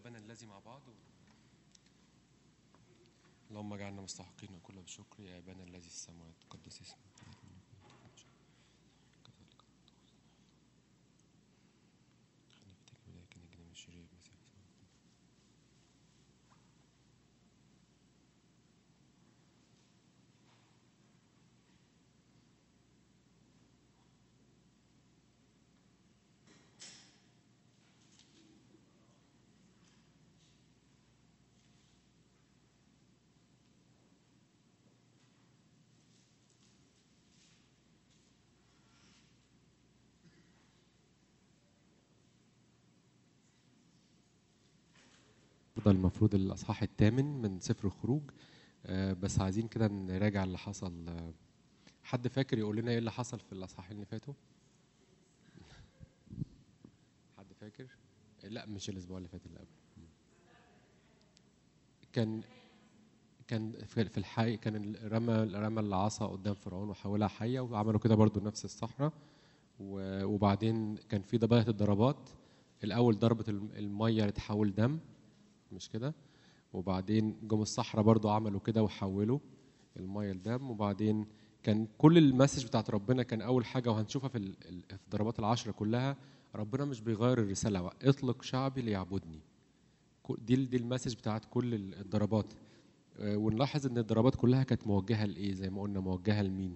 ابانا الذي مع بعض و... اللهم اجعلنا مستحقين كل بشكر يا ابانا الذي في السماوات تقدس اسمك خليفتك بداية نجني من شرير المسيح ده المفروض الاصحاح الثامن من سفر الخروج آه، بس عايزين كده نراجع اللي حصل آه، حد فاكر يقول لنا ايه اللي حصل في الاصحاحين اللي فاتوا حد فاكر لا مش الاسبوع اللي فات اللي قبل كان كان في في الحي كان رمى رمى العصا قدام فرعون وحولها حيه وعملوا كده برضو نفس الصحراء و- وبعدين كان في ضبابه الضربات الاول ضربه الم- الميه اللي تحول دم مش كده وبعدين جم الصحراء برضو عملوا كده وحولوا الميه لدم وبعدين كان كل المسج بتاعت ربنا كان اول حاجه وهنشوفها في ال- ال- في الضربات العشره كلها ربنا مش بيغير الرساله اطلق شعبي ليعبدني كل- دي ال- دي المسج بتاعت كل ال- الضربات آه، ونلاحظ ان الضربات كلها كانت موجهه لايه زي ما قلنا موجهه لمين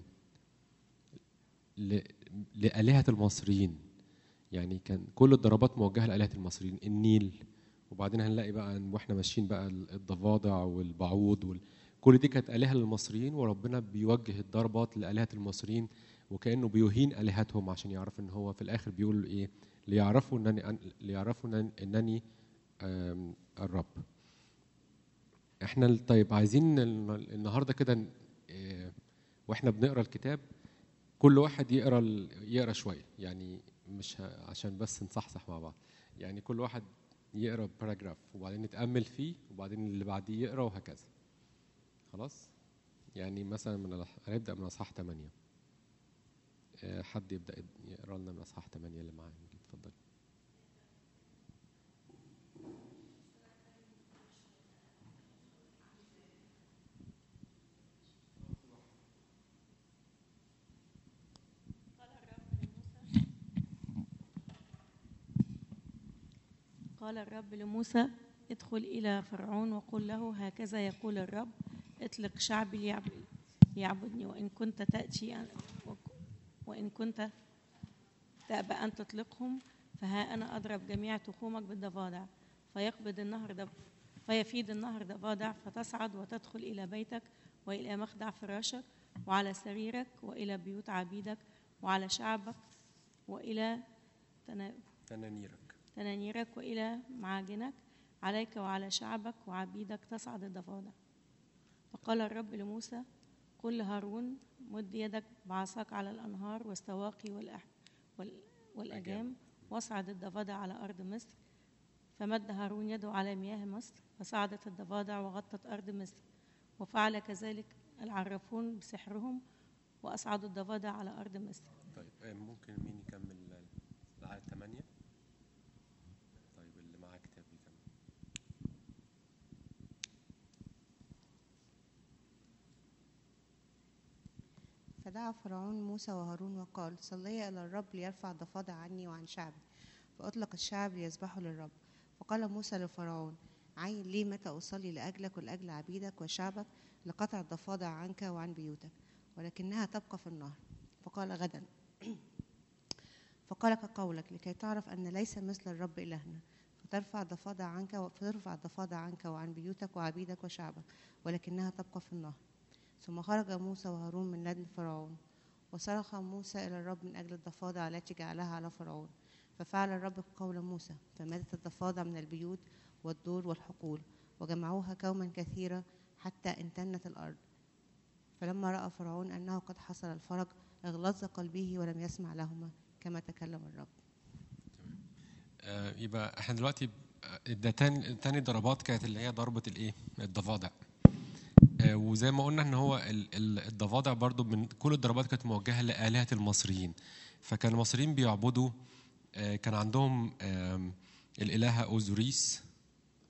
ل- لآلهة المصريين يعني كان كل الضربات موجهة لآلهة المصريين النيل وبعدين هنلاقي بقى إن واحنا ماشيين بقى الضفادع والبعوض وال... كل دي كانت آلهة للمصريين وربنا بيوجه الضربات لآلهة المصريين وكأنه بيهين آلهتهم عشان يعرف ان هو في الآخر بيقول ايه ليعرفوا انني أن- ليعرفوا إنني- انني آم، الرب احنا ال- طيب عايزين ال- النهارده كده ن- آه، واحنا بنقرا الكتاب كل واحد يقرا ال- يقرا شويه يعني مش ه- عشان بس نصحصح مع بعض يعني كل واحد يقرا باراجراف وبعدين نتامل فيه وبعدين اللي بعديه يقرا وهكذا خلاص يعني مثلا من الأص- هنبدا من اصحاح 8 آه، حد يبدا يقرا لنا من اصحاح 8 اللي معاه اتفضل قال الرب لموسى ادخل إلى فرعون وقل له هكذا يقول الرب اطلق شعبي ليعبد ليعبدني وإن كنت تأتي وإن كنت تأبى أن تطلقهم فها أنا أضرب جميع تخومك بالضفادع فيقبض النهر دب فيفيد النهر ضفادع فتصعد وتدخل إلى بيتك وإلى مخدع فراشك وعلى سريرك وإلى بيوت عبيدك وعلى شعبك وإلى تنا- تنانيرك تنانيرك وإلى معاجنك عليك وعلى شعبك وعبيدك تصعد الضفادع فقال الرب لموسى قل لهارون مد يدك بعصاك على الأنهار والسواقي والأح وال- والأجام واصعد الضفادع على أرض مصر فمد هارون يده على مياه مصر فصعدت الضفادع وغطت أرض مصر وفعل كذلك العرافون بسحرهم وأصعدوا الضفادع على أرض مصر طيب آه، ممكن مين يكمل العدد 8 طيب اللي معاه كتاب يكمل فدعا فرعون موسى وهارون وقال صليا إلى الرب ليرفع الضفادع عني وعن شعبي فأطلق الشعب ليذبحوا للرب فقال موسى لفرعون عين لي متى أصلي لأجلك ولأجل عبيدك وشعبك لقطع الضفادع عنك وعن بيوتك ولكنها تبقى في النهر فقال غدا فقال كقولك لكي تعرف أن ليس مثل الرب إلهنا فترفع الضفادع عنك فترفع الضفادع عنك وعن بيوتك وعبيدك وشعبك ولكنها تبقى في النهر ثم خرج موسى وهارون من لدن فرعون وصرخ موسى إلى الرب من أجل الضفادع التي جعلها على فرعون ففعل الرب قول موسى فماتت الضفادع من البيوت والدور والحقول وجمعوها كوما كثيرا حتى امتنت الأرض فلما رأى فرعون أنه قد حصل الفرج اغلظ قلبه ولم يسمع لهما كما تكلم الرب آه، يبقى احنا دلوقتي آه، ده تاني تاني ضربات كانت اللي هي ضربه الايه الضفادع آه، وزي ما قلنا ان هو ال- ال- الضفادع برضو من كل الضربات كانت موجهه لآلهة المصريين فكان المصريين بيعبدوا آه، كان عندهم آم، الإلهة أوزوريس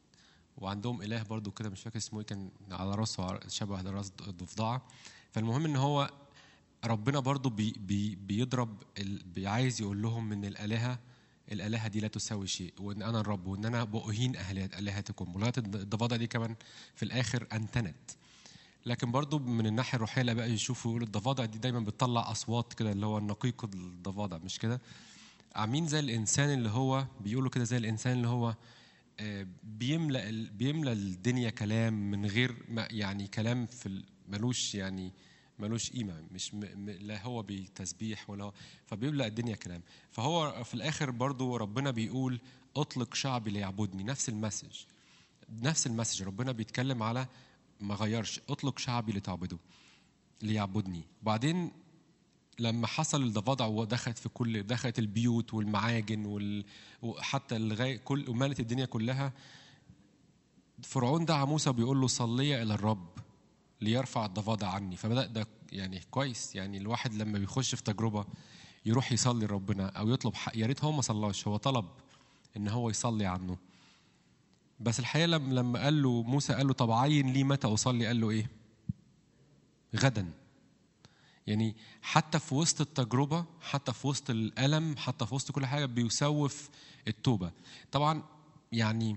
وعندهم اله برضو كده مش فاكر اسمه ايه كان على راسه شبه راس ضفدعه فالمهم ان هو ربنا برضو بي بي بيضرب ال- بي- عايز يقول لهم ان الالهه الالهه دي لا تساوي شيء وان انا الرب وان انا باهين أهل- الهتكم ولغايه الضفادع دي كمان في الاخر انتنت لكن برضو من الناحيه الروحيه لا بقى يشوفوا يقولوا الضفادع دي دايما بتطلع اصوات كده اللي هو النقيق الضفادع مش كده عاملين زي الانسان اللي هو بيقولوا كده زي الانسان اللي هو آه، بيملا ال- بيملا الدنيا كلام من غير ما يعني كلام في ال- ملوش يعني ملوش قيمه مش م م لا هو بتسبيح ولا هو فبيملا الدنيا كلام فهو في الاخر برضو ربنا بيقول اطلق شعبي ليعبدني نفس المسج نفس المسج ربنا بيتكلم على ما غيرش اطلق شعبي لتعبده ليعبدني وبعدين لما حصل الضفادع ودخلت في كل دخلت البيوت والمعاجن وال... وحتى لغايه كل ومالت الدنيا كلها فرعون دعا موسى بيقول له صلي الى الرب ليرفع الضفادع عني فبدا ده يعني كويس يعني الواحد لما بيخش في تجربه يروح يصلي لربنا او يطلب حق يا ريت هو ما صلاش هو طلب ان هو يصلي عنه بس الحقيقه لما لما قال له موسى قال له طب عين لي متى اصلي قال له ايه غدا يعني حتى في وسط التجربة حتى في وسط الألم حتى في وسط كل حاجة بيسوف التوبة طبعا يعني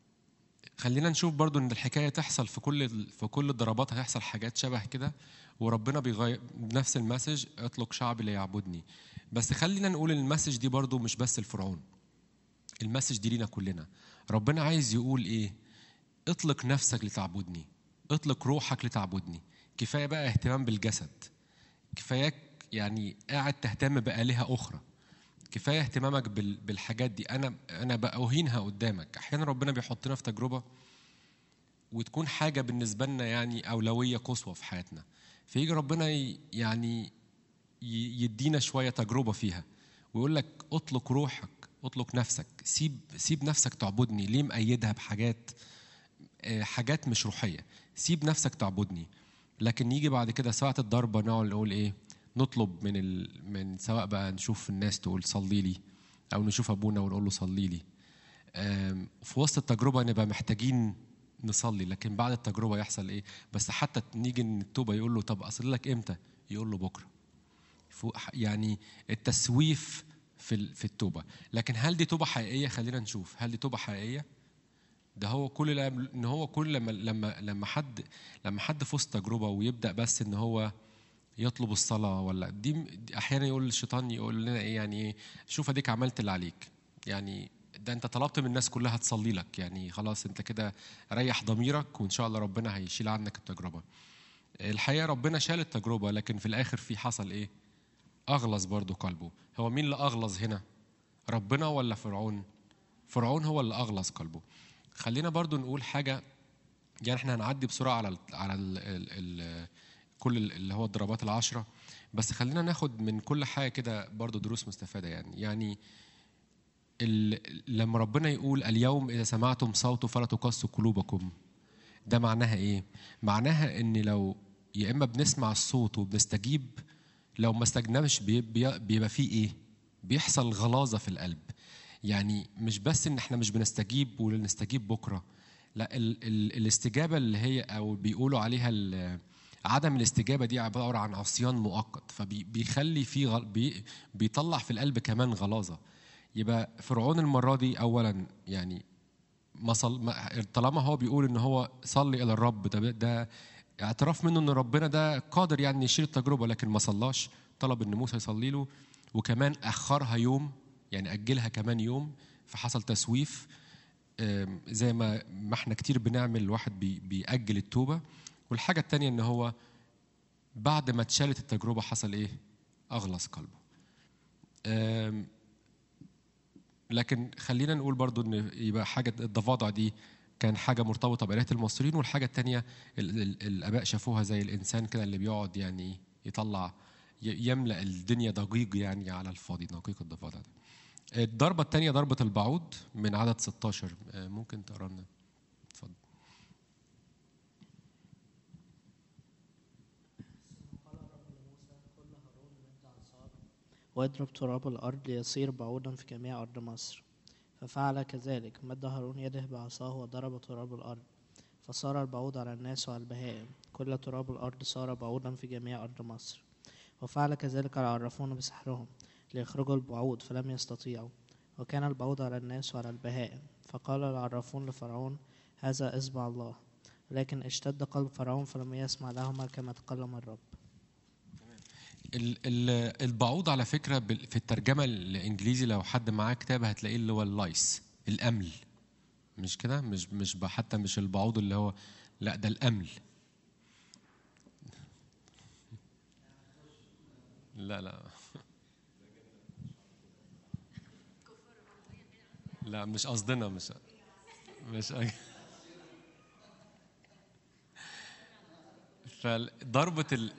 خلينا نشوف برضو ان الحكاية تحصل في كل في كل الضربات هيحصل حاجات شبه كده وربنا بيغير بنفس المسج اطلق شعبي ليعبدني بس خلينا نقول المسج دي برضو مش بس الفرعون المسج دي لينا كلنا ربنا عايز يقول ايه اطلق نفسك لتعبدني اطلق روحك لتعبدني كفايه بقى اهتمام بالجسد كفاياك يعني قاعد تهتم بآلهة أخرى كفاية اهتمامك بال- بالحاجات دي أنا أنا بأهينها قدامك أحيانا ربنا بيحطنا في تجربة وتكون حاجة بالنسبة لنا يعني أولوية قصوى في حياتنا فيجي ربنا ي- يعني ي- يدينا شوية تجربة فيها ويقول لك اطلق روحك اطلق نفسك سيب سيب نفسك تعبدني ليه مقيدها بحاجات آه، حاجات مش روحية سيب نفسك تعبدني لكن يجي بعد كده ساعة الضربة نقعد نقول ايه نطلب من ال... من سواء بقى نشوف الناس تقول صلي لي او نشوف ابونا ونقول له صلي لي آم، في وسط التجربة نبقى محتاجين نصلي لكن بعد التجربة يحصل ايه بس حتى نيجي من التوبة يقول له طب اصلي لك امتى يقول له بكرة فوق- يعني التسويف في ال- في التوبة لكن هل دي توبة حقيقية خلينا نشوف هل دي توبة حقيقية ده هو كل لما- ان هو كل لما لما لما حد لما حد في وسط تجربه ويبدا بس ان هو يطلب الصلاه ولا دي دي احيانا يقول الشيطان يقول لنا ايه يعني ايه شوف اديك عملت اللي عليك يعني ده انت طلبت من الناس كلها تصلي لك يعني خلاص انت كده ريح ضميرك وان شاء الله ربنا هيشيل عنك التجربه الحقيقه ربنا شال التجربه لكن في الاخر في حصل ايه اغلظ برضو قلبه هو مين اللي اغلظ هنا ربنا ولا فرعون فرعون هو اللي اغلظ قلبه خلينا برضو نقول حاجه يعني احنا هنعدي بسرعه على ال على ال ال ال كل ال- اللي هو الضربات العشرة بس خلينا ناخد من كل حاجة كده برضو دروس مستفادة يعني يعني ال- لما ربنا يقول اليوم إذا سمعتم صوته فلا تقسوا قلوبكم ده معناها إيه؟ معناها إن لو يا إما بنسمع الصوت وبنستجيب لو ما استجناش بي- بي- بيبقى فيه إيه؟ بيحصل غلاظة في القلب يعني مش بس إن إحنا مش بنستجيب ونستجيب بكرة لا ال ال الاستجابة اللي هي أو بيقولوا عليها ال- عدم الاستجابة دي عبارة عن عصيان مؤقت فبيخلي في غل... بي... بيطلع في القلب كمان غلاظة يبقى فرعون المرة دي أولا يعني ما صل... ما... طالما هو بيقول إن هو صلي إلى الرب ده ده اعتراف منه إن ربنا ده قادر يعني يشيل التجربة لكن ما صلاش طلب إن موسى يصلي له وكمان أخرها يوم يعني أجلها كمان يوم فحصل تسويف آم، زي ما ما احنا كتير بنعمل الواحد بي... بيأجل التوبة والحاجة التانية إن هو بعد ما اتشالت التجربة حصل إيه؟ أغلظ قلبه. آم، لكن خلينا نقول برضو إن يبقى حاجة الضفادع دي كان حاجة مرتبطة بآلهة المصريين والحاجة التانية ال- ال- الآباء شافوها زي الإنسان كده اللي بيقعد يعني يطلع ي- يملأ الدنيا ضجيج يعني على الفاضي دقيق الضفادع ده. الضربة التانية ضربة البعوض من عدد 16 آه، ممكن تقرا لنا اتفضل قال الرب لموسى قل لهارون مد عصاك واضرب تراب الأرض ليصير بعوضا في جميع أرض مصر ففعل كذلك مد هارون يده بعصاه وضرب تراب الأرض فصار البعوض على الناس وعلى البهائم كل تراب الأرض صار بعوضا في جميع أرض مصر وفعل كذلك العرافون بسحرهم ليخرجوا البعوض فلم يستطيعوا وكان البعوض على الناس وعلى البهائم فقال العرافون لفرعون هذا إصبع الله لكن اشتد قلب فرعون فلم يسمع لهما كما تكلم الرب ال- ال- البعوض على فكره بال- في الترجمه الانجليزي لو حد معاه كتاب هتلاقيه اللي هو اللايس الامل مش كده مش مش ب- حتى مش البعوض اللي هو لا ده الامل لا لا لا مش قصدنا مش مش فضربة ال...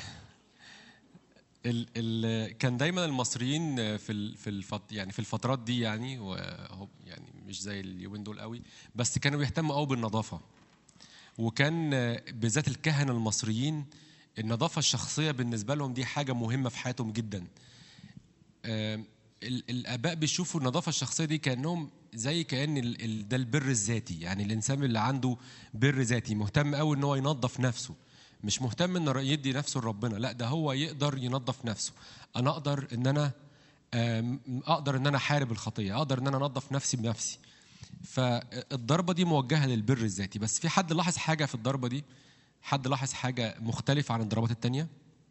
ال ال كان دايما المصريين في ال في الفت يعني في الفترات دي يعني وهو يعني مش زي اليومين دول قوي بس كانوا بيهتموا قوي بالنظافه وكان بالذات الكهنه المصريين النظافه الشخصيه بالنسبه لهم دي حاجه مهمه في حياتهم جدا آم، ال- الاباء بيشوفوا النظافه الشخصيه دي كانهم زي كان ال- ال- ده البر الذاتي يعني الانسان اللي عنده بر ذاتي مهتم قوي ان هو ينظف نفسه مش مهتم ان يدي نفسه لربنا لا ده هو يقدر ينظف نفسه انا اقدر ان انا آم، اقدر ان انا احارب الخطيه اقدر ان انا انظف نفسي بنفسي فالضربه دي موجهه للبر الذاتي بس في حد لاحظ حاجه في الضربه دي حد لاحظ حاجه مختلفه عن الضربات التانية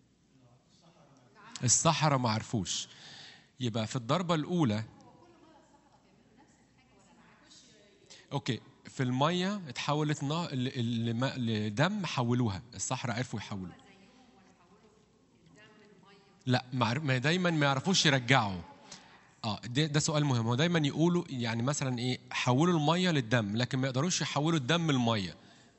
السحرة ما عرفوش يبقى في الضربة الأولى أوكي في المية اتحولت نا- ل- لما- لدم حولوها السحرة عرفوا يحولوا لا ما عرف- ما دايما ما يعرفوش يرجعوا اه ده, ده سؤال مهم هو دايما يقولوا يعني مثلا ايه حولوا الميه للدم لكن ما يقدروش يحولوا الدم لميه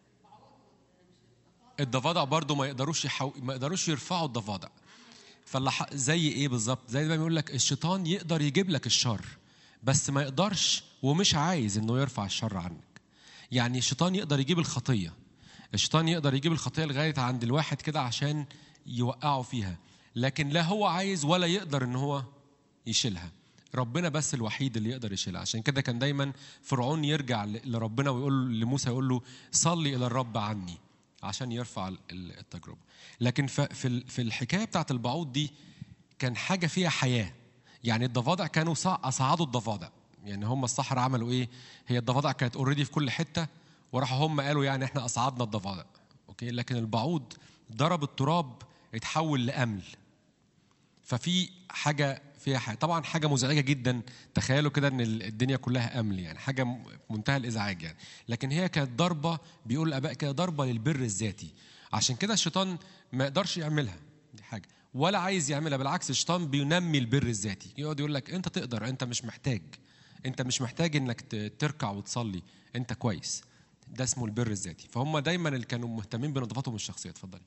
الضفادع برضو ما يقدروش يحو... ما يقدروش يرفعوا الضفادع فاللي ح- زي ايه بالظبط زي ما بيقول لك الشيطان يقدر يجيب لك الشر بس ما يقدرش ومش عايز انه يرفع الشر عنك يعني الشيطان يقدر يجيب الخطيه الشيطان يقدر يجيب الخطيه لغايه عند الواحد كده عشان يوقعه فيها لكن لا هو عايز ولا يقدر ان هو يشيلها ربنا بس الوحيد اللي يقدر يشيلها عشان كده كان دايما فرعون يرجع ل- لربنا ويقول لموسى يقول له صلي الى الرب عني عشان يرفع ال- ال- التجربه لكن ف- في ال- في الحكايه بتاعت البعوض دي كان حاجه فيها حياه يعني الضفادع كانوا صع- اصعدوا الضفادع يعني هم الصحراء عملوا ايه هي الضفادع كانت اوريدي في كل حته وراحوا هم قالوا يعني احنا اصعدنا الضفادع اوكي لكن البعوض ضرب التراب اتحول لامل ففي حاجه فيها حاجة. طبعا حاجه مزعجه جدا تخيلوا كده ان ال- الدنيا كلها امل يعني حاجه م- منتهى الازعاج يعني لكن هي كانت ضربه بيقول الاباء كده ضربه للبر الذاتي عشان كده الشيطان ما يقدرش يعملها دي حاجه ولا عايز يعملها بالعكس الشيطان بينمي البر الذاتي يقعد يقول لك انت تقدر انت مش محتاج انت مش محتاج انك ت- تركع وتصلي انت كويس ده اسمه البر الذاتي فهم دايما اللي كانوا مهتمين بنظافتهم الشخصيه اتفضلي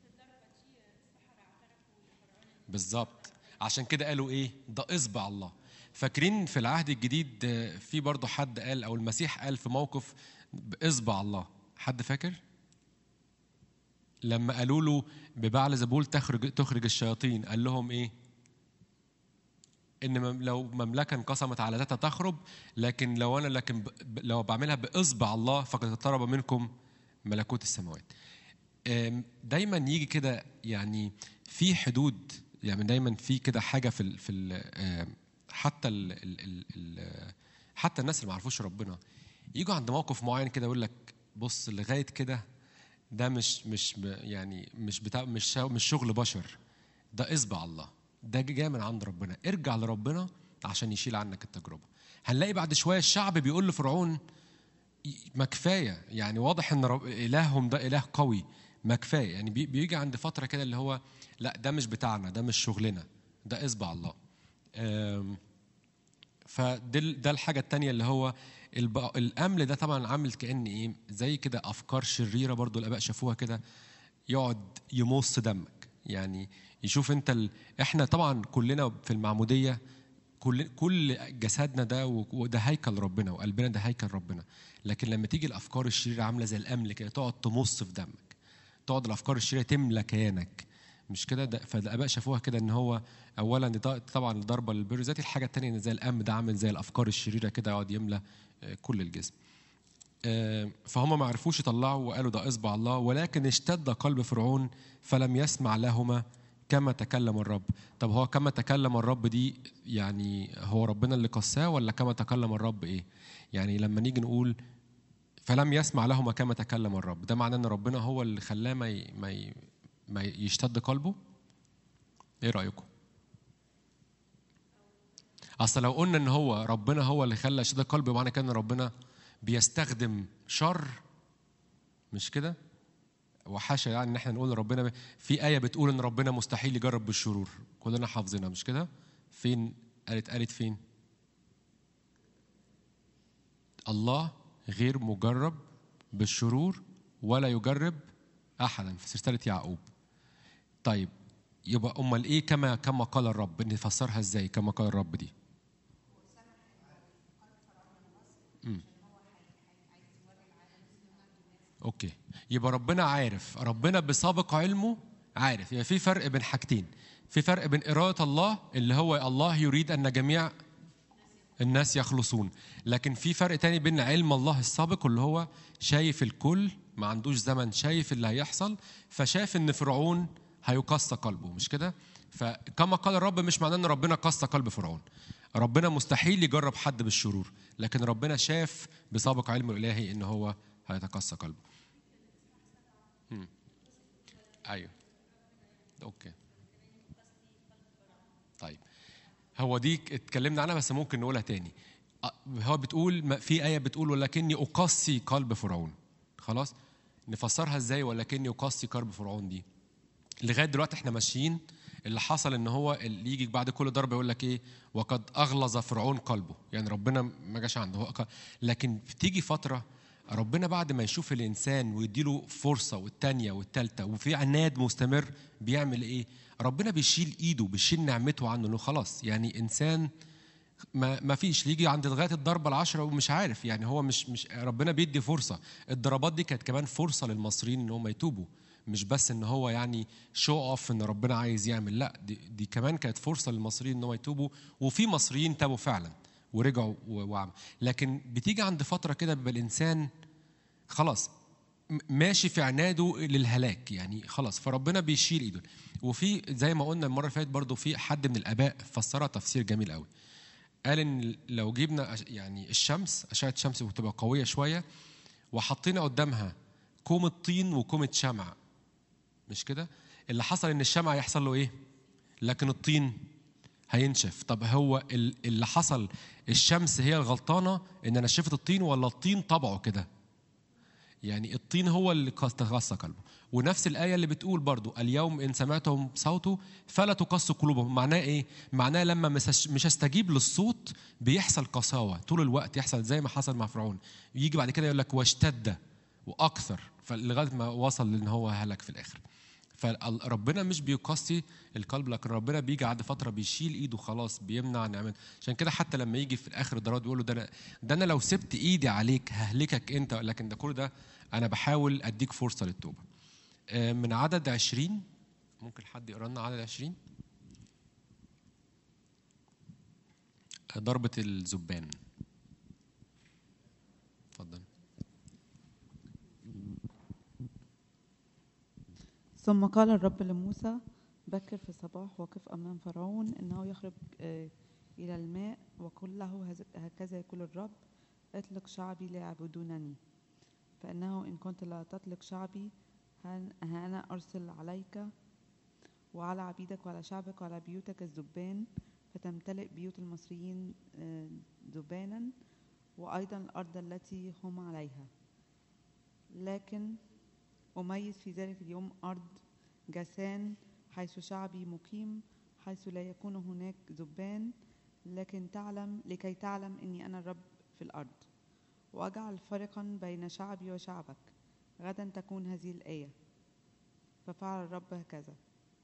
بالظبط عشان كده قالوا ايه ده اصبع الله فاكرين في العهد الجديد آه، في برضه حد قال او المسيح قال في موقف باصبع الله حد فاكر لما قالوا له ببعل زبول تخرج تخرج الشياطين قال لهم ايه ان مم- لو مملكه انقسمت على ذاتها تخرب لكن لو انا لكن ب- ب- لو بعملها باصبع الله فقد اقترب منكم ملكوت السماوات آم، دايما يجي كده يعني في حدود يعني دايما في كده حاجه في ال في ال آم، حتى ال ال ال ال حتى الناس اللي ما يعرفوش ربنا يجوا عند موقف معين كده يقول لك بص لغايه كده ده مش مش ب- يعني مش بتاع مش شا- مش شغل بشر ده اصبع الله ده جاي من عند ربنا ارجع لربنا عشان يشيل عنك التجربه هنلاقي بعد شويه الشعب بيقول لفرعون ما كفايه يعني واضح ان رب الههم ده اله قوي ما كفايه يعني بي- بيجي عند فتره كده اللي هو لا ده مش بتاعنا ده مش شغلنا ده اصبع الله آم، فده ال- ده الحاجه التانية اللي هو الب- الامل ده طبعا عامل كان ايه زي كده افكار شريره برضو الاباء شافوها كده يقعد يمص دمك يعني يشوف انت ال... احنا طبعا كلنا في المعموديه كل كل جسدنا ده و- وده هيكل ربنا وقلبنا ده هيكل ربنا لكن لما تيجي الافكار الشريره عامله زي الامل كده تقعد تمص في دمك تقعد الافكار الشريره تملى كيانك مش كده ده فالاباء شافوها كده ان هو اولا دي ط- طبعا الضربه للبر ذاتي الحاجه الثانيه ان زي الام ده عامل زي الافكار الشريره كده يقعد يملى آه، كل الجسم آه، فهم ما عرفوش يطلعوا وقالوا ده اصبع الله ولكن اشتد قلب فرعون فلم يسمع لهما كما تكلم الرب طب هو كما تكلم الرب دي يعني هو ربنا اللي قساه ولا كما تكلم الرب ايه يعني لما نيجي نقول فلم يسمع لهما كما تكلم الرب ده معناه ان ربنا هو اللي خلاه ما ي... ما, ي... ما يشتد قلبه ايه رايكم اصل لو قلنا ان هو ربنا هو اللي خلى يشتد قلبه معنى كده ان ربنا بيستخدم شر مش كده وحاشا يعني ان احنا نقول ان ربنا في ايه بتقول ان ربنا مستحيل يجرب بالشرور كلنا حافظينها مش كده فين قالت قالت فين الله غير مجرب بالشرور ولا يجرب احدا في رساله يعقوب طيب يبقى امال ايه كما كما قال الرب نفسرها ازاي كما قال الرب دي مم. اوكي يبقى ربنا عارف ربنا بسابق علمه عارف يبقى في فرق بين حاجتين في فرق بين إرادة الله اللي هو الله يريد أن جميع الناس يخلصون لكن في فرق تاني بين علم الله السابق اللي هو شايف الكل ما عندوش زمن شايف اللي هيحصل فشاف ان فرعون هيقسى قلبه مش كده فكما قال الرب مش معناه ان ربنا قسى قلب فرعون ربنا مستحيل يجرب حد بالشرور لكن ربنا شاف بسابق علمه الالهي ان هو هيتقسى قلبه مم. ايوه اوكي طيب هو دي اتكلمنا عنها بس ممكن نقولها تاني أ- هو بتقول ما- في آية بتقول ولكني أقصي قلب فرعون خلاص نفسرها ازاي ولكني أقصي قلب فرعون دي لغاية دلوقتي احنا ماشيين اللي حصل ان هو اللي يجي بعد كل ضربة يقول لك ايه وقد أغلظ فرعون قلبه يعني ربنا ما جاش عنده هو ق- لكن بتيجي فترة ربنا بعد ما يشوف الإنسان ويديله فرصة والتانية والتالتة وفي عناد مستمر بيعمل ايه ربنا بيشيل ايده بيشيل نعمته عنه انه خلاص يعني انسان ما ما فيش يجي عند لغايه الضربه العشره ومش عارف يعني هو مش مش ربنا بيدي فرصه الضربات دي كانت كمان فرصه للمصريين ان هم يتوبوا مش بس ان هو يعني شو اوف ان ربنا عايز يعمل لا دي, دي كمان كانت فرصه للمصريين ان هم يتوبوا وفي مصريين تابوا فعلا ورجعوا و- وعملوا لكن بتيجي عند فتره كده بيبقى الانسان خلاص م- ماشي في عناده للهلاك يعني خلاص فربنا بيشيل ايده وفي زي ما قلنا المره اللي فاتت برضه في حد من الاباء فسرها تفسير جميل قوي قال ان لو جبنا أش- يعني الشمس اشعه الشمس بتبقى قويه شويه وحطينا قدامها كومة طين وكومة شمع مش كده اللي حصل ان الشمع يحصل له ايه لكن الطين هينشف طب هو ال- اللي حصل الشمس هي الغلطانه ان نشفت الطين ولا الطين طبعه كده يعني الطين هو اللي قص- تقسى قلبه ونفس الآية اللي بتقول برضو اليوم إن سمعتم صوته فلا تقسوا قلوبهم معناه إيه؟ معناه لما مش مش استجيب للصوت بيحصل قساوة طول الوقت يحصل زي ما حصل مع فرعون يجي بعد كده يقول لك واشتد وأكثر فلغاية ما وصل لأن هو هلك في الآخر فربنا مش بيقسي القلب لكن ربنا بيجي بعد فتره بيشيل ايده خلاص بيمنع نعمته عشان كده حتى لما يجي في الاخر الضربات بيقول له ده انا ده انا لو سبت ايدي عليك ههلكك انت لكن ده كل ده انا بحاول اديك فرصه للتوبه آه، من عدد عشرين ممكن حد يقرا لنا عدد عشرين آه، ضربة الزبان اتفضل ثم قال الرب لموسى بكر في الصباح وقف أمام فرعون إنه يخرج آه، إلى الماء وقل له هز- هكذا يقول الرب اطلق شعبي ليعبدونني فإنه إن كنت لا تطلق شعبي ها ها أنا أرسل عليك وعلى عبيدك وعلى شعبك وعلى بيوتك الذبان فتمتلئ بيوت المصريين آه، ذبانا وأيضا الأرض التي هم عليها لكن أميز في ذلك اليوم أرض جسان حيث شعبي مقيم حيث لا يكون هناك ذبان لكن تعلم لكي تعلم إني أنا الرب في الأرض وأجعل فرقا بين شعبي وشعبك غدا تكون هذه الآية ففعل الرب هكذا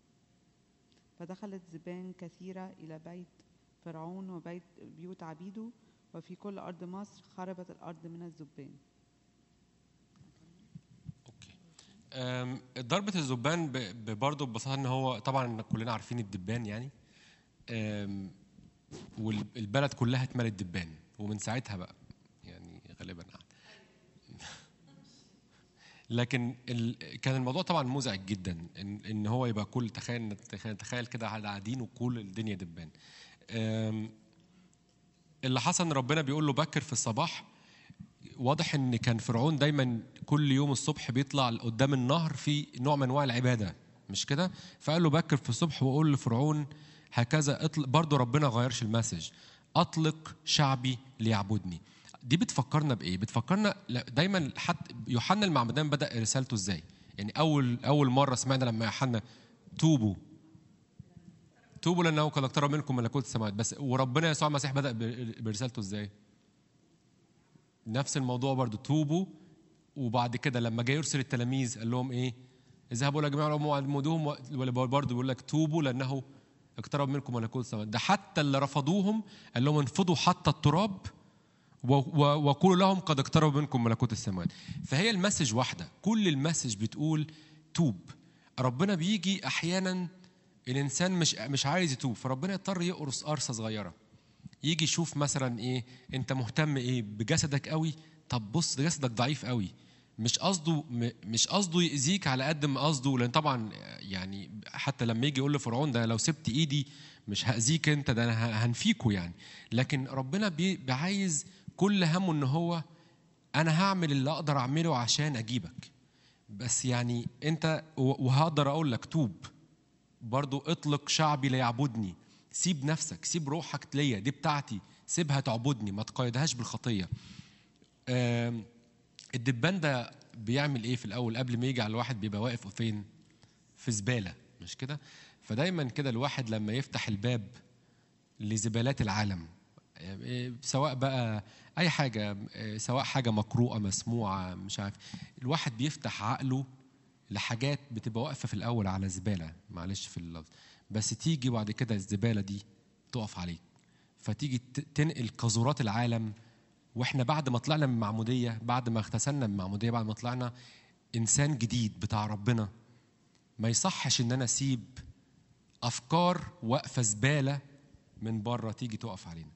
فدخلت ذبان كثيرة إلى بيت فرعون وبيت بيوت عبيده وفي كل أرض مصر خربت الأرض من الذبان اوكي أم، ضربة الذبان ب- ب- برضه ببساطة ان هو طبعا كلنا عارفين الدبان يعني أم، والبلد كلها اتملت دبان ومن ساعتها بقى يعني غالبا قعد. لكن ال... كان الموضوع طبعا مزعج جدا ان, إن هو يبقى كل تخيل تخيل, تخيل كده قاعدين وكل الدنيا دبان أم، اللي حصل ان ربنا بيقول له بكر في الصباح واضح ان كان فرعون دايما كل يوم الصبح بيطلع قدام النهر في نوع من انواع العباده مش كده فقال له بكر في الصبح وقول لفرعون هكذا اطلق برضه ربنا غيرش المسج اطلق شعبي ليعبدني دي بتفكرنا بايه بتفكرنا لا، دايما حتى يوحنا المعمدان بدا رسالته ازاي يعني اول اول مره سمعنا لما يوحنا توبوا توبوا لانه قد اقترب منكم ملكوت السماوات بس وربنا يسوع المسيح بدا ب- برسالته ازاي نفس الموضوع برضو توبوا وبعد كده لما جاي يرسل التلاميذ قال لهم ايه اذهبوا الى جميع الامم وعلموهم ولا برضه بيقول لك توبوا لانه اقترب منكم ملكوت السماوات ده حتى اللي رفضوهم قال لهم انفضوا حتى التراب و- و- وقولوا لهم قد اقترب منكم ملكوت السماوات فهي المسج واحده كل المسج بتقول توب ربنا بيجي احيانا الانسان مش مش عايز يتوب فربنا يضطر يقرص قرصه صغيره يجي يشوف مثلا ايه انت مهتم ايه بجسدك قوي طب بص ده جسدك ضعيف قوي مش قصده م- مش قصده يأذيك على قد ما قصده لان طبعا يعني حتى لما يجي يقول لفرعون ده لو سبت ايدي مش هأذيك انت ده انا ه- هنفيكوا يعني لكن ربنا بي- بيعايز كل همه ان هو انا هعمل اللي اقدر اعمله عشان اجيبك بس يعني انت و- وهقدر اقول لك توب برضو اطلق شعبي ليعبدني سيب نفسك سيب روحك ليا دي بتاعتي سيبها تعبدني ما تقيدهاش بالخطيه آم، الدبان ده بيعمل ايه في الاول قبل ما يجي على الواحد بيبقى واقف فين في زباله مش كده فدايما كده الواحد لما يفتح الباب لزبالات العالم آه، سواء بقى اي حاجه آه، سواء حاجه مقروءه مسموعه مش عارف الواحد بيفتح عقله لحاجات بتبقى واقفه في الاول على زباله معلش في اللفظ بس تيجي بعد كده الزباله دي تقف عليك فتيجي ت- تنقل قذورات العالم واحنا بعد ما طلعنا من المعموديه بعد ما اغتسلنا من المعموديه بعد ما طلعنا انسان جديد بتاع ربنا ما يصحش ان انا اسيب افكار واقفه زباله من بره تيجي تقف علينا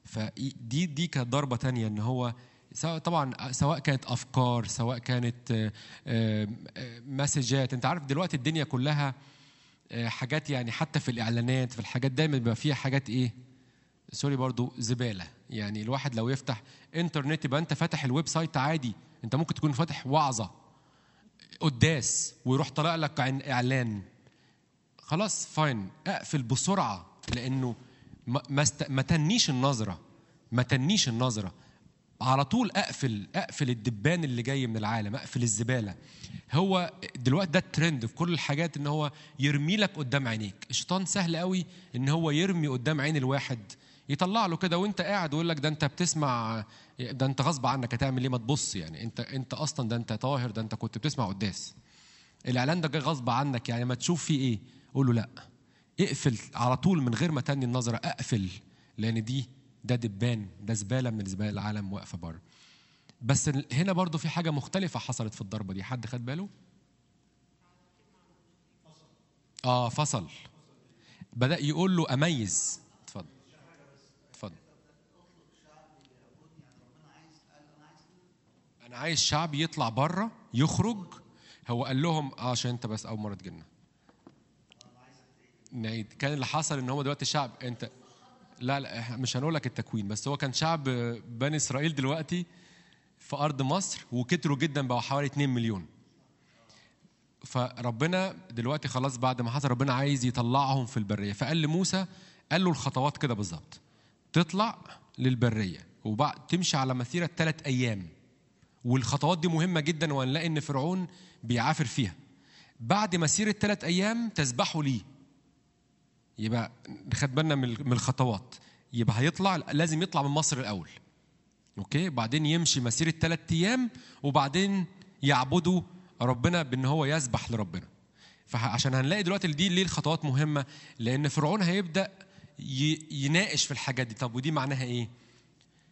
فدي دي كانت ضربه تانية ان هو سواء طبعا سواء كانت افكار سواء كانت آه، آه، آه، مسجات انت عارف دلوقتي الدنيا كلها آه، حاجات يعني حتى في الاعلانات في الحاجات دايما بيبقى فيها حاجات ايه سوري برضو زباله يعني الواحد لو يفتح انترنت يبقى انت فاتح الويب سايت عادي انت ممكن تكون فاتح وعظه قداس ويروح طالع لك عن اعلان خلاص فاين اقفل بسرعه لانه ما ما, است... ما تنيش النظره ما تنيش النظره على طول اقفل اقفل الدبان اللي جاي من العالم اقفل الزباله هو دلوقتي ده الترند في كل الحاجات ان هو يرمي لك قدام عينيك الشيطان سهل قوي ان هو يرمي قدام عين الواحد يطلع له كده وانت قاعد ويقول لك ده انت بتسمع ده انت غصب عنك هتعمل ايه ما تبص يعني انت انت اصلا ده انت طاهر ده انت كنت بتسمع قداس الاعلان ده جاي غصب عنك يعني ما تشوف فيه ايه قول له لا اقفل على طول من غير ما تني النظره اقفل لان دي ده دبان ده زباله من زباله العالم واقفه بره بس ال- هنا برضو في حاجه مختلفه حصلت في الضربه دي حد خد باله اه فصل بدا يقول له اميز اتفضل اتفضل انا عايز شعب يطلع بره يخرج هو قال لهم اه عشان انت بس اول مره تجينا نعيد كان اللي حصل ان هو دلوقتي الشعب انت لا لا إحنا مش هنقول لك التكوين بس هو كان شعب بني اسرائيل دلوقتي في ارض مصر وكتروا جدا بقوا حوالي 2 مليون فربنا دلوقتي خلاص بعد ما حصل ربنا عايز يطلعهم في البريه فقال لموسى قال له الخطوات كده بالظبط تطلع للبريه وبعد تمشي على مسيره ثلاث ايام والخطوات دي مهمه جدا وهنلاقي ان فرعون بيعافر فيها بعد مسيره ثلاث ايام تسبحوا ليه يبقى خد بالنا من من الخطوات يبقى هيطلع لازم يطلع من مصر الاول اوكي بعدين يمشي مسيره ثلاث ايام وبعدين يعبدوا ربنا بان هو يسبح لربنا فعشان هنلاقي دلوقتي دي ليه الخطوات مهمه لان فرعون هيبدا ي- يناقش في الحاجات دي طب ودي معناها ايه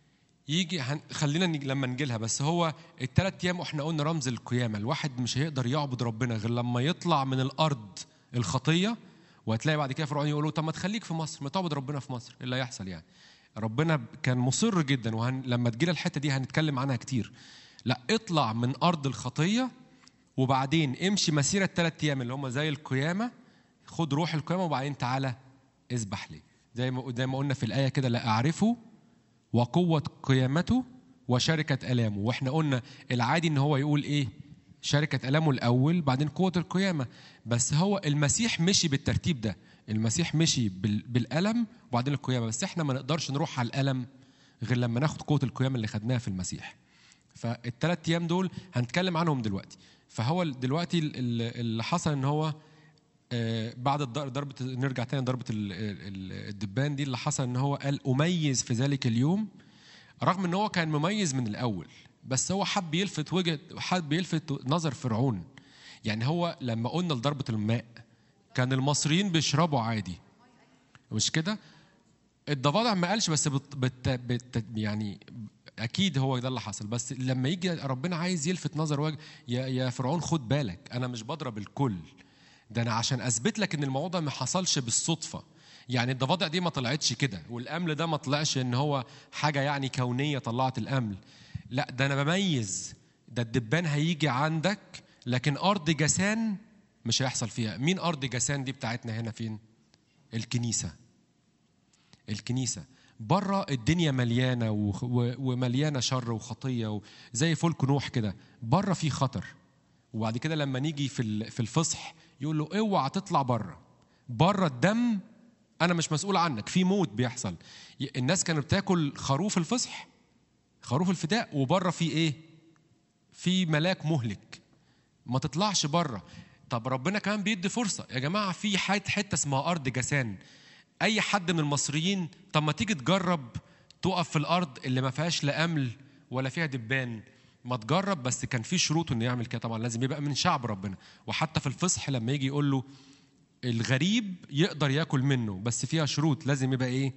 يجي هن... خلينا نج... لما نجي لها بس هو الثلاث ايام واحنا قلنا رمز القيامه الواحد مش هيقدر يعبد ربنا غير لما يطلع من الارض الخطيه وهتلاقي بعد كده فرعون يقول له طب ما تخليك في مصر ما تعبد ربنا في مصر ايه اللي هيحصل يعني ربنا كان مصر جدا وهن... لما تجينا الحته دي هنتكلم عنها كتير لا اطلع من ارض الخطيه وبعدين امشي مسيره ثلاث ايام اللي هم زي القيامه خد روح القيامه وبعدين تعالى اذبح لي زي ما زي ما قلنا في الايه كده لا اعرفه وقوه قيامته وشركه الامه واحنا قلنا العادي ان هو يقول ايه شركه الامه الاول بعدين قوه القيامه بس هو المسيح مشي بالترتيب ده المسيح مشي بال- بالالم وبعدين القيامه بس احنا ما نقدرش نروح على الالم غير لما ناخد قوه القيامه اللي خدناها في المسيح فالثلاث ايام دول هنتكلم عنهم دلوقتي فهو دلوقتي ال- ال- اللي حصل ان هو آه، بعد الضر- ضربه نرجع تاني ضربه ال- ال- الدبان دي اللي حصل ان هو قال اميز في ذلك اليوم رغم ان هو كان مميز من الاول بس هو حب يلفت وجه حب يلفت نظر فرعون يعني هو لما قلنا لضربه الماء كان المصريين بيشربوا عادي مش كده الضفادع ما قالش بس بت بت بت يعني اكيد هو ده اللي حصل بس لما يجي ربنا عايز يلفت نظر وجه يا, يا فرعون خد بالك انا مش بضرب الكل ده انا عشان اثبت لك ان الموضوع ده ما حصلش بالصدفه يعني الضفادع دي ما طلعتش كده والامل ده ما طلعش ان هو حاجه يعني كونيه طلعت الامل لا ده انا بميز ده الدبان هيجي عندك لكن ارض جسان مش هيحصل فيها مين ارض جسان دي بتاعتنا هنا فين الكنيسه الكنيسه بره الدنيا مليانه وخ- و- ومليانه شر وخطيه زي فلك نوح كده بره في خطر وبعد كده لما نيجي في ال- في الفصح يقول له اوعى تطلع بره بره الدم انا مش مسؤول عنك في موت بيحصل ي- الناس كانت بتاكل خروف الفصح خروف الفداء وبره في ايه في ملاك مهلك ما تطلعش بره طب ربنا كمان بيدي فرصه يا جماعه في حته حته اسمها ارض جسان اي حد من المصريين طب ما تيجي تجرب تقف في الارض اللي ما فيهاش لا امل ولا فيها دبان ما تجرب بس كان في شروط انه يعمل كده طبعا لازم يبقى من شعب ربنا وحتى في الفصح لما يجي يقول له الغريب يقدر ياكل منه بس فيها شروط لازم يبقى ايه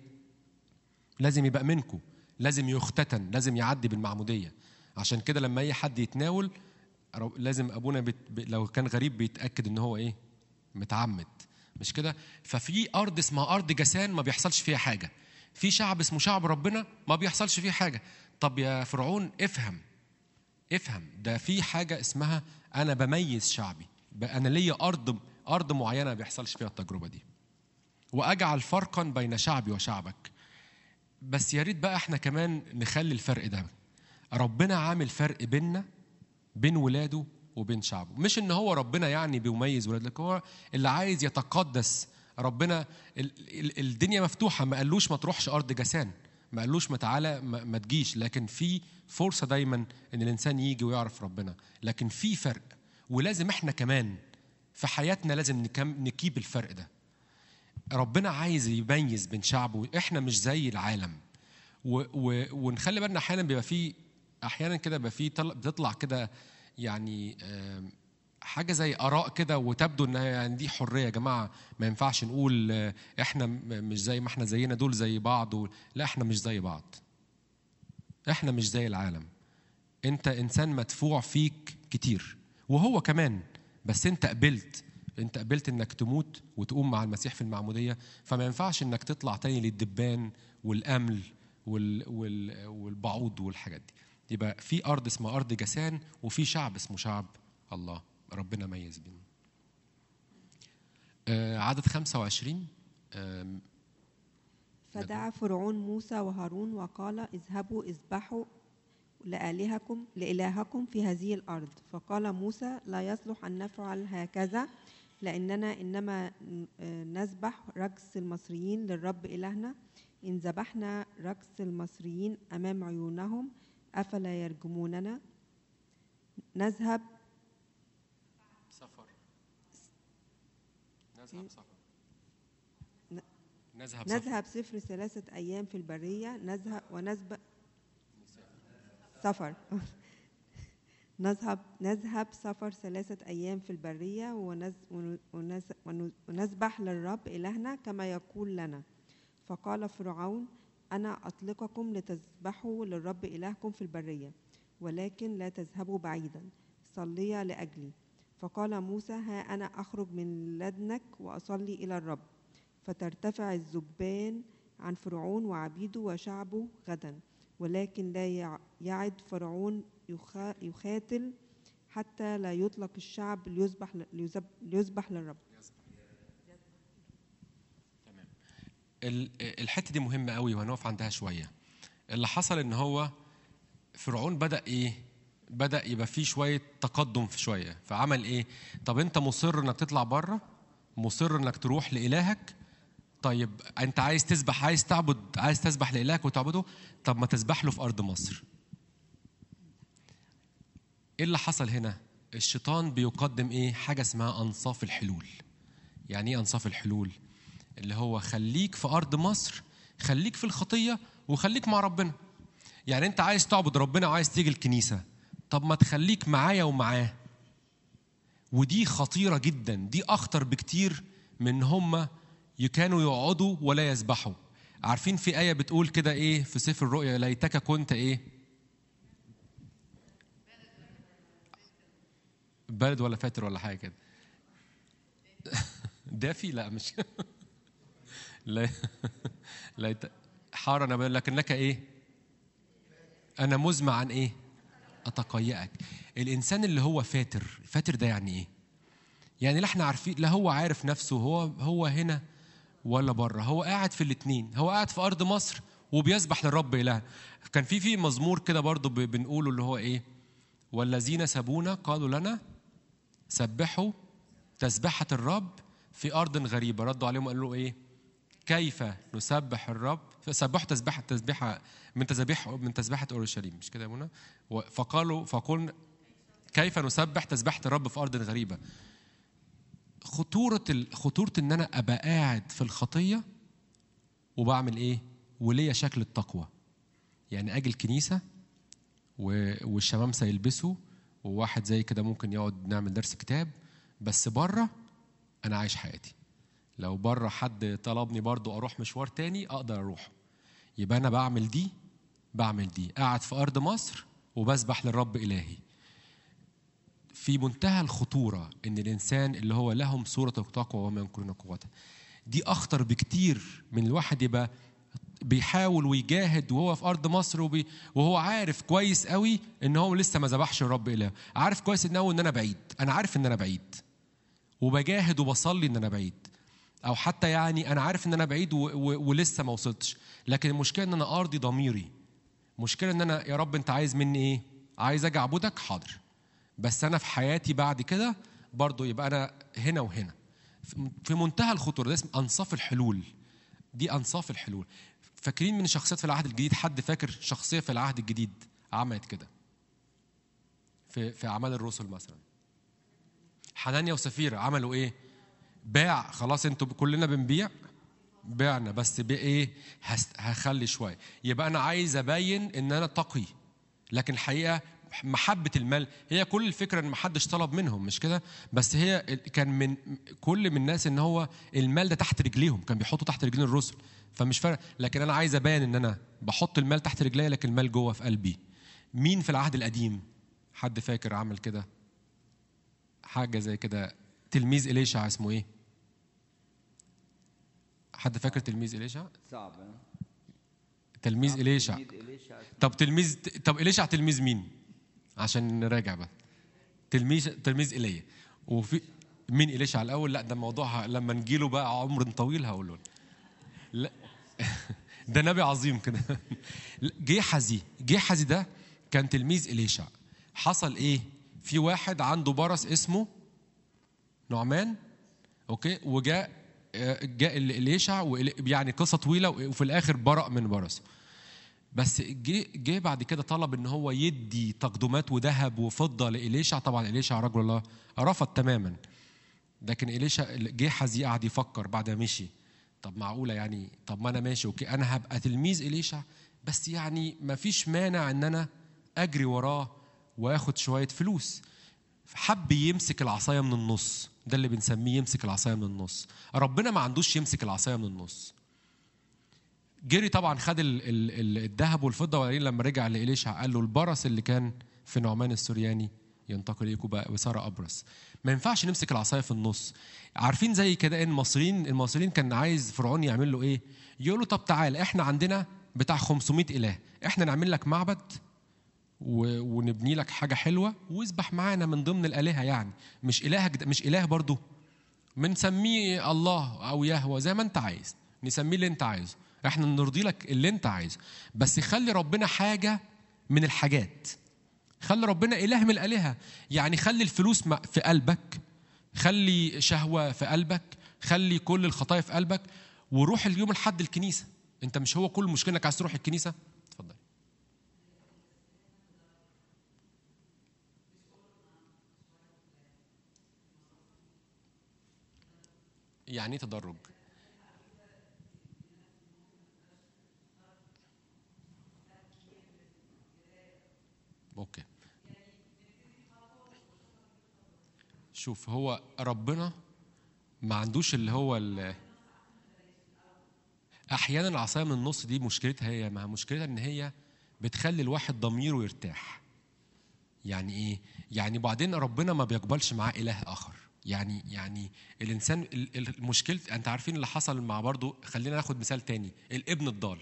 لازم يبقى منكم لازم يختتن لازم يعدي بالمعموديه عشان كده لما اي حد يتناول رو- لازم ابونا بت... ب- لو كان غريب بيتاكد ان هو ايه متعمد مش كده ففي ارض اسمها ارض جسان ما بيحصلش فيها حاجه في شعب اسمه شعب ربنا ما بيحصلش فيه حاجه طب يا فرعون افهم افهم ده في حاجه اسمها انا بميز شعبي ب- انا ليا ارض ارض معينه ما بيحصلش فيها التجربه دي واجعل فرقا بين شعبي وشعبك بس يا ريت بقى احنا كمان نخلي الفرق ده ربنا عامل فرق بيننا بين ولاده وبين شعبه مش ان هو ربنا يعني بيميز ولاد لك هو اللي عايز يتقدس ربنا ال- ال- الدنيا مفتوحه ما قالوش ما تروحش ارض جسان ما قالوش ما تعالى ما, ما تجيش لكن في فرصه دايما ان الانسان يجي ويعرف ربنا لكن في فرق ولازم احنا كمان في حياتنا لازم نكم نكيب الفرق ده ربنا عايز يميز بين شعبه احنا مش زي العالم و و ونخلي بالنا احيانا بيبقى في احيانا كده بيبقى في طل- بتطلع كده يعني آم، حاجه زي اراء كده وتبدو انها يعني دي حريه يا جماعه ما ينفعش نقول آه، احنا م- مش زي ما احنا زينا دول زي بعض و... لا احنا مش زي بعض احنا مش زي العالم انت انسان مدفوع فيك كتير وهو كمان بس انت قبلت انت قبلت انك تموت وتقوم مع المسيح في المعموديه فما ينفعش انك تطلع تاني للدبان والامل وال وال والبعوض والحاجات دي يبقى في ارض اسمها ارض جسان وفي شعب اسمه شعب الله ربنا ميز بينهم آه عدد 25 آم، فدعا فرعون موسى وهارون وقال اذهبوا اذبحوا لآلهكم لإلهكم في هذه الأرض فقال موسى لا يصلح أن نفعل هكذا لأننا إنما ن- آه، نذبح رجس المصريين للرب إلهنا إن ذبحنا رجس المصريين أمام عيونهم أفلا يرجموننا نذهب سفر نذهب سفر ن- نذهب سفر نذهب سفر ثلاثة أيام في البرية نذهب ونسبق سفر نذهب نذهب سفر ثلاثة أيام في البرية ونز ون- ونز ون- ونذبح للرب إلهنا كما يقول لنا فقال فرعون أنا أطلقكم لتذبحوا للرب إلهكم في البرية ولكن لا تذهبوا بعيدا صليا لأجلي فقال موسى ها أنا أخرج من لدنك وأصلي إلى الرب فترتفع الذبان عن فرعون وعبيده وشعبه غدا ولكن لا يع- يعد فرعون يخا- يخاتل حتى لا يطلق الشعب ليذبح ليذب- ليذبح للرب ال- الحته دي مهمه قوي وهنقف عندها شويه اللي حصل ان هو فرعون بدا ايه بدا يبقى فيه شويه تقدم في شويه فعمل ايه طب انت مصر انك تطلع بره مصر انك تروح لالهك طيب انت عايز تسبح عايز تعبد عايز تسبح لالهك وتعبده طب ما تسبح له في ارض مصر ايه اللي حصل هنا الشيطان بيقدم ايه حاجه اسمها انصاف الحلول يعني ايه انصاف الحلول اللي هو خليك في ارض مصر خليك في الخطيه وخليك مع ربنا يعني انت عايز تعبد ربنا وعايز تيجي الكنيسه طب ما تخليك معايا ومعاه ودي خطيره جدا دي اخطر بكتير من هم كانوا يقعدوا ولا يسبحوا عارفين في ايه بتقول كده ايه في سفر الرؤيا ليتك كنت ايه بارد ولا فاتر ولا حاجه كده دافي لا مش لا لا حار انا بقول لكنك ايه انا مزمع عن ايه اتقيأك الانسان اللي هو فاتر فاتر ده يعني ايه يعني لا احنا عارفين لا هو عارف نفسه هو هو هنا ولا بره هو قاعد في الاثنين هو قاعد في ارض مصر وبيسبح للرب اله كان في في مزمور كده برضو ب- بنقوله اللي هو ايه والذين سابونا قالوا لنا سبحوا تسبحة الرب في أرض غريبة ردوا عليهم قالوا له إيه كيف نسبح الرب فسبحوا تسبحة تسبيحة من تسبيح من تسبيحة أورشليم مش كده يا منى و- فقالوا فقلنا كيف نسبح تسبحة الرب في أرض غريبة خطورة ال- خطورة إن أنا أبقى قاعد في الخطية وبعمل إيه وليا شكل التقوى يعني أجي الكنيسة و- والشمامسة يلبسوا وواحد زي كده ممكن يقعد نعمل درس كتاب بس بره انا عايش حياتي لو بره حد طلبني برضو اروح مشوار تاني اقدر اروح يبقى انا بعمل دي بعمل دي قاعد في ارض مصر وبسبح للرب الهي في منتهى الخطوره ان الانسان اللي هو لهم صوره التقوى وما ينكرون قوته دي اخطر بكتير من الواحد يبقى بيحاول ويجاهد وهو في ارض مصر وبي وهو عارف كويس قوي ان هو لسه ما ذبحش الرب اله عارف كويس ان هو ان انا بعيد انا عارف ان انا بعيد وبجاهد وبصلي ان انا بعيد او حتى يعني انا عارف ان انا بعيد و... و... ولسه ما وصلتش لكن المشكله ان انا ارضي ضميري مشكله ان انا يا رب انت عايز مني ايه عايز اجي اعبدك حاضر بس انا في حياتي بعد كده برضو يبقى انا هنا وهنا في- في منتهى الخطوره ده اسمه انصاف الحلول دي انصاف الحلول فاكرين من الشخصيات في العهد الجديد حد فاكر شخصيه في العهد الجديد عملت كده في في اعمال الرسل مثلا حنانيا وسفيرة عملوا ايه باع خلاص انتوا كلنا بنبيع بعنا بس بايه هست- هخلي شويه يبقى انا عايز ابين ان انا تقي لكن الحقيقه محبه المال هي كل الفكره ان محدش طلب منهم مش كده بس هي ال- كان من كل من الناس ان هو المال ده تحت رجليهم كان بيحطوا تحت رجلين الرسل فمش فارق لكن انا عايز ابين ان انا بحط المال تحت رجليا لكن المال جوه في قلبي مين في العهد القديم حد فاكر عمل كده حاجه زي كده تلميذ إليشع اسمه ايه حد فاكر تلميذ إليشع صعب ها؟ تلميذ إليشع تلميذ إليشع اسمه طب تلميذ طب إليشع تلميذ مين عشان نراجع بقى تلميذ تلميذ إيليا وفي مين إليشع الأول لا ده موضوع لما نجيله بقى عمر طويل هقوله لا ده نبي عظيم كده جيحزي جيحزي ده كان تلميذ إليشع حصل إيه في واحد عنده برص اسمه نعمان اوكي وجاء آه، جاء ال- اليشع وإلي- يعني قصه طويله وفي الاخر برأ من برص بس جه جه بعد كده طلب ان هو يدي تقدمات وذهب وفضه لإليشع طبعا إليشع رجل الله رفض تماما لكن إليشع جيحزي قعد يفكر بعد ما مشي طب معقوله يعني طب ما انا ماشي اوكي انا هبقى تلميذ إليشع بس يعني ما فيش مانع ان انا اجري وراه واخد شويه فلوس حب يمسك العصايه من النص ده اللي بنسميه يمسك العصايه من النص ربنا ما عندوش يمسك العصايه من النص جري طبعا خد ال- ال- ال- الذهب والفضه وبعدين لما رجع لإليشع قال له البرص اللي كان في نعمان السورياني ينتقل اليك وبقى- وصار ابرص ما ينفعش نمسك العصايه في النص عارفين زي كده ان المصريين المصريين كان عايز فرعون يعمل له ايه يقول له طب تعالى احنا عندنا بتاع 500 اله احنا نعمل لك معبد و- ونبني لك حاجه حلوه واذبح معانا من ضمن الالهه يعني مش الهك ده- مش اله برضو بنسميه الله او يهوه زي ما انت عايز نسميه اللي انت عايزه احنا نرضي لك اللي انت عايزه بس خلي ربنا حاجه من الحاجات خلي ربنا اله من الالهه يعني خلي الفلوس م- في قلبك خلي شهوه في قلبك خلي كل الخطايا في قلبك وروح اليوم لحد الكنيسه انت مش هو كل مشكلة انك عايز تروح الكنيسه اتفضل يعني ايه تدرج اوكي شوف هو ربنا ما عندوش اللي هو ال- احيانا العصايه من النص دي مشكلتها هي ما مشكلتها ان هي بتخلي الواحد ضميره يرتاح يعني ايه يعني بعدين ربنا ما بيقبلش معاه اله اخر يعني يعني الانسان ال- ال- المشكله انت عارفين اللي حصل مع برضو خلينا ناخد مثال تاني الابن الضال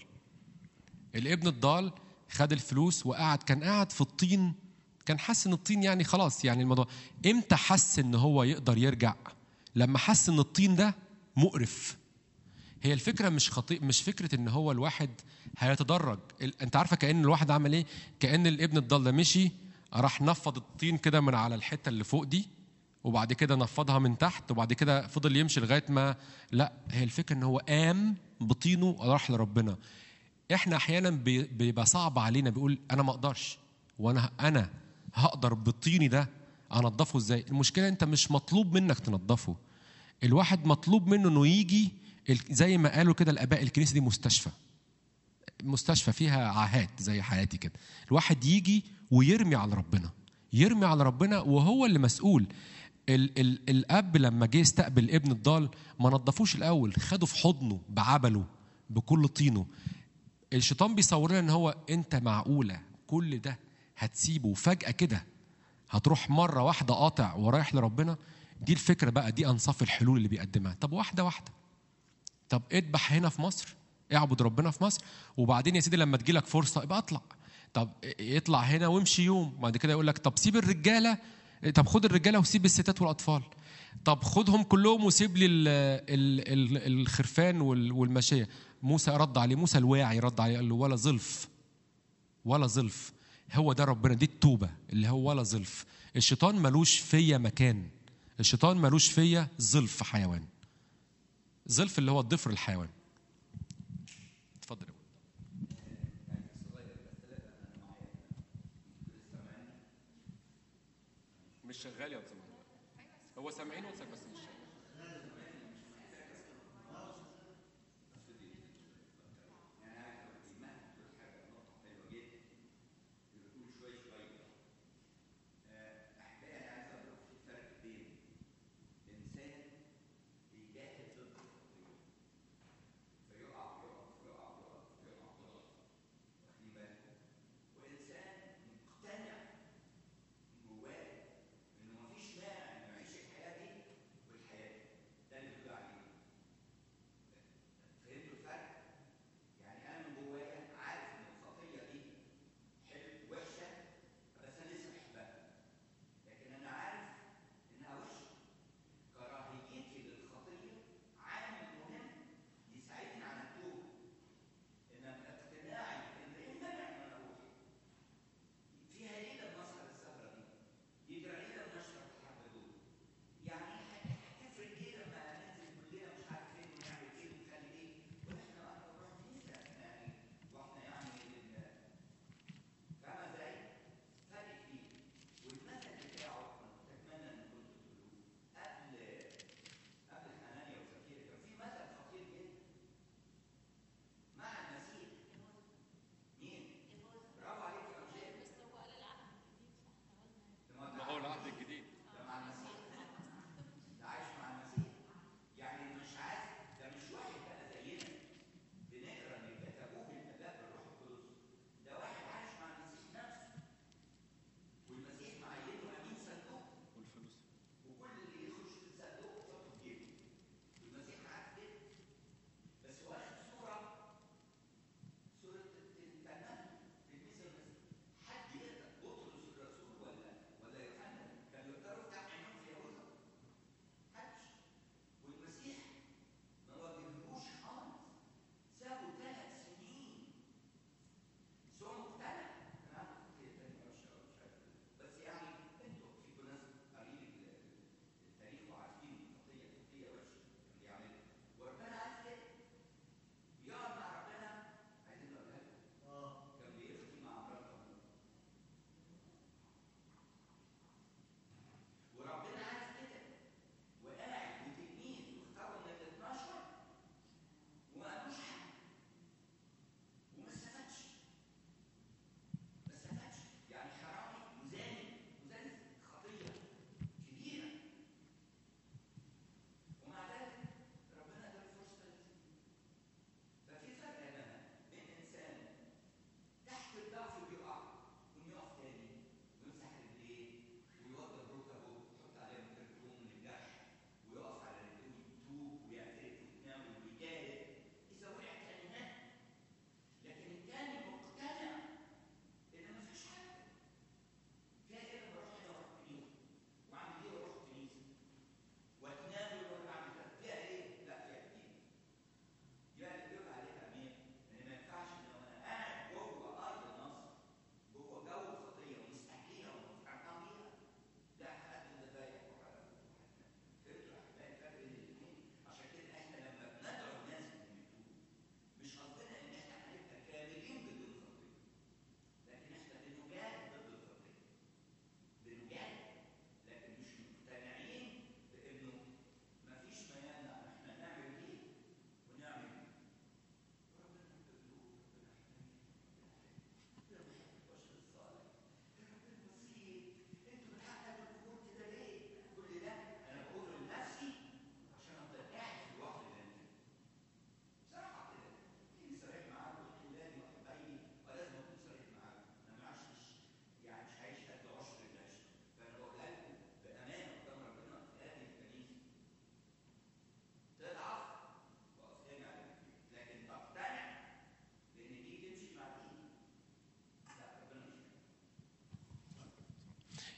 الابن الضال خد الفلوس وقعد كان قاعد في الطين كان حس ان الطين يعني خلاص يعني الموضوع امتى حس ان هو يقدر يرجع لما حس ان الطين ده مقرف هي الفكره مش خطي مش فكره ان هو الواحد هيتدرج ال... انت عارفه كان الواحد عمل ايه كان الابن الضال ده مشي راح نفض الطين كده من على الحته اللي فوق دي وبعد كده نفضها من تحت وبعد كده فضل يمشي لغايه ما لا هي الفكره ان هو قام بطينه وراح لربنا احنا احيانا بي- بيبقى صعب علينا بيقول انا ما اقدرش وانا انا هقدر بطيني ده انضفه ازاي المشكله انت مش مطلوب منك تنضفه الواحد مطلوب منه انه يجي ال- زي ما قالوا كده الاباء الكنيسه دي مستشفى مستشفى فيها عاهات زي حياتي كده الواحد يجي ويرمي على ربنا يرمي على ربنا وهو اللي مسؤول ال ال الاب لما جه يستقبل ابن الضال ما نضفوش الاول خده في حضنه بعبله بكل طينه الشيطان بيصور لنا ان هو انت معقوله كل ده هتسيبه وفجاه كده هتروح مره واحده قاطع ورايح لربنا دي الفكره بقى دي انصاف الحلول اللي بيقدمها طب واحده واحده طب اذبح هنا في مصر اعبد ربنا في مصر وبعدين يا سيدي لما تجيلك فرصه ابقى اطلع طب اطلع هنا وامشي يوم بعد كده يقول لك طب سيب الرجاله طب خد الرجاله وسيب الستات والاطفال طب خدهم كلهم وسيب لي ال ال ال الخرفان وال- والماشيه موسى رد عليه موسى الواعي رد عليه قال له ولا ظلف ولا ظلف هو ده ربنا دي التوبه اللي هو ولا ظلف الشيطان ملوش فيا مكان الشيطان ملوش فيا ظلف حيوان ظلف اللي هو الضفر الحيوان اتفضل يا أبو. مش شغال يا أستاذ محمد. هو سامعين واتساب بس مش شغال انه مفيش مانع انه يعيش الحياه دي والحياه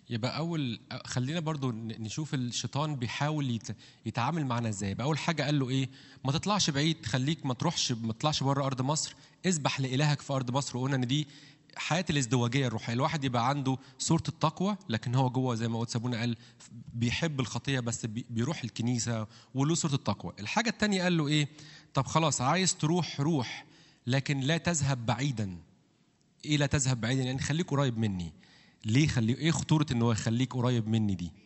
يبقى اول خلينا برضو ن- نشوف الشيطان بيحاول يت- يتعامل معنا ازاي يبقى اول حاجه قال له ايه ما تطلعش بعيد خليك ما تروحش ما تطلعش بره ارض مصر اذبح لالهك في ارض مصر وقلنا ان دي حياه الازدواجيه الروحيه الواحد يبقى عنده صوره التقوى لكن هو جوه زي ما قلت سابونا قال بيحب الخطيه بس بي- بيروح الكنيسه وله صوره التقوى الحاجه الثانيه قال له ايه طب خلاص عايز تروح روح لكن لا تذهب بعيدا ايه لا تذهب بعيدا يعني خليك قريب مني ليه خلي ايه خطوره ان هو يخليك قريب مني دي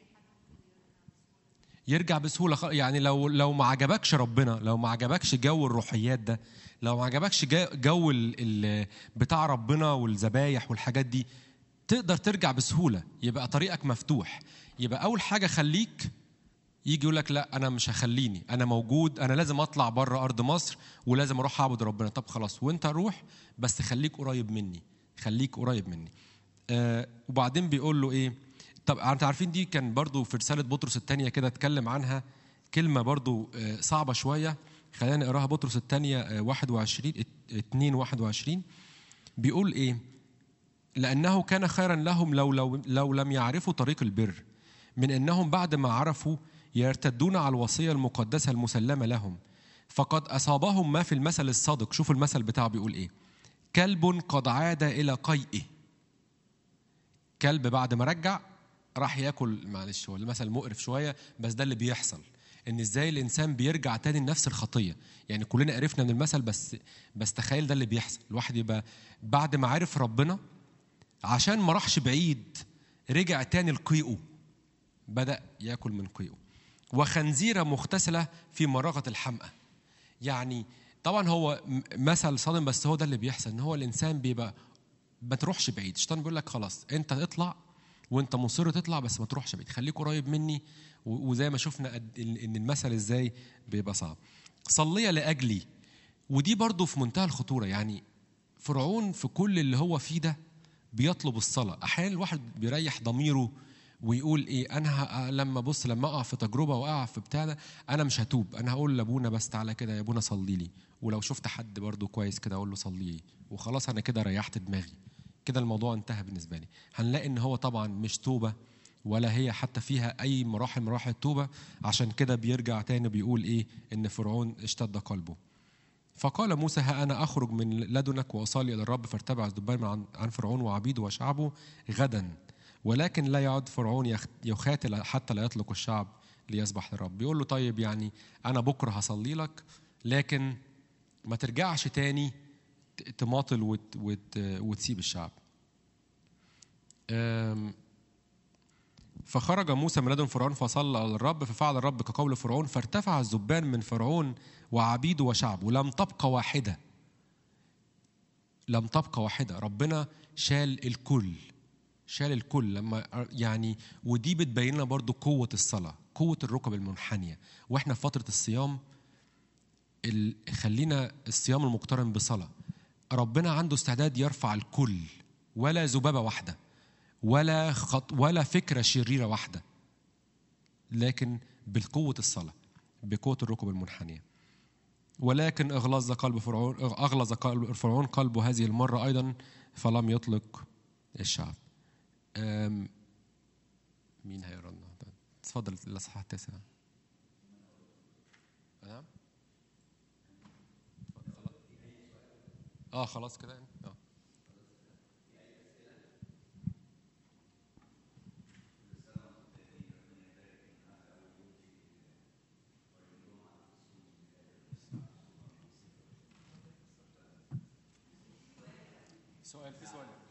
يرجع بسهوله خ- يعني لو لو ما عجبكش ربنا لو ما عجبكش جو الروحيات ده لو ما عجبكش جا- جو ال ال بتاع ربنا والذبايح والحاجات دي تقدر ترجع بسهوله يبقى طريقك مفتوح يبقى اول حاجه خليك يجي يقول لك لا انا مش هخليني انا موجود انا لازم اطلع بره ارض مصر ولازم اروح اعبد ربنا طب خلاص وانت روح بس خليك قريب مني خليك قريب مني آه وبعدين بيقول له ايه طب انتوا عارفين دي كان برضو في رساله بطرس الثانيه كده اتكلم عنها كلمه برضو آه صعبه شويه خلينا نقراها بطرس الثانيه آه 21 2 21 بيقول ايه لأنه كان خيرا لهم لو, لو, لو لم يعرفوا طريق البر من أنهم بعد ما عرفوا يرتدون على الوصية المقدسة المسلمة لهم فقد أصابهم ما في المثل الصادق شوفوا المثل بتاعه بيقول إيه كلب قد عاد إلى قيئه كلب بعد ما رجع راح ياكل معلش هو المثل مقرف شويه بس ده اللي بيحصل ان ازاي الانسان بيرجع تاني لنفس الخطيه يعني كلنا عرفنا من المثل بس بس تخيل ده اللي بيحصل الواحد يبقى بعد ما عرف ربنا عشان ما راحش بعيد رجع تاني لقيئه بدا ياكل من قيئه وخنزيره مغتسله في مرغه الحمأه يعني طبعا هو م- مثل صادم بس هو ده اللي بيحصل ان هو الانسان بيبقى ما تروحش بعيد الشيطان بيقول لك خلاص انت اطلع وانت مصر تطلع بس ما تروحش بعيد خليك قريب مني و- وزي ما شفنا قد- ان إن المثل ازاي بيبقى صعب صلي لاجلي ودي برضو في منتهى الخطوره يعني فرعون في كل اللي هو فيه ده بيطلب الصلاه احيانا الواحد بيريح ضميره ويقول ايه انا ه- لما بص لما اقع في تجربه واقع في بتاع ده انا مش هتوب انا هقول لابونا بس تعالى كده يا ابونا صلي لي ولو شفت حد برضو كويس كده اقول له صلي لي وخلاص انا كده ريحت دماغي كده الموضوع انتهى بالنسبه لي هنلاقي ان هو طبعا مش توبه ولا هي حتى فيها اي مراحل من مراحل التوبه عشان كده بيرجع تاني بيقول ايه ان فرعون اشتد قلبه فقال موسى ها انا اخرج من لدنك واصلي الى الرب فارتبع الذبان عن عن فرعون وعبيده وشعبه غدا ولكن لا يعد فرعون يخ- يخاتل حتى لا يطلق الشعب ليسبح للرب بيقول له طيب يعني انا بكره هصلي لك لكن ما ترجعش تاني ت- تماطل وت وت وتسيب الشعب أم، فخرج موسى من لدن فرعون فصلى على الرب ففعل الرب كقول فرعون فارتفع الذبان من فرعون وعبيده وشعبه لم تبقى واحده لم تبقى واحده ربنا شال الكل شال الكل لما يعني ودي بتبين لنا برضو قوه الصلاه قوه الركب المنحنيه واحنا في فتره الصيام ال- خلينا الصيام المقترن بصلاه ربنا عنده استعداد يرفع الكل ولا ذبابه واحده ولا خط ولا فكره شريره واحده لكن بقوه الصلاه بقوه الركب المنحنيه ولكن اغلظ قلب فرعون اغلظ قلب فرعون قلبه هذه المره ايضا فلم يطلق الشعب أم، مين هيقرا لنا اتفضل الاصحاح التاسع نعم اه خلاص كده يعني؟ اه سؤال في سؤال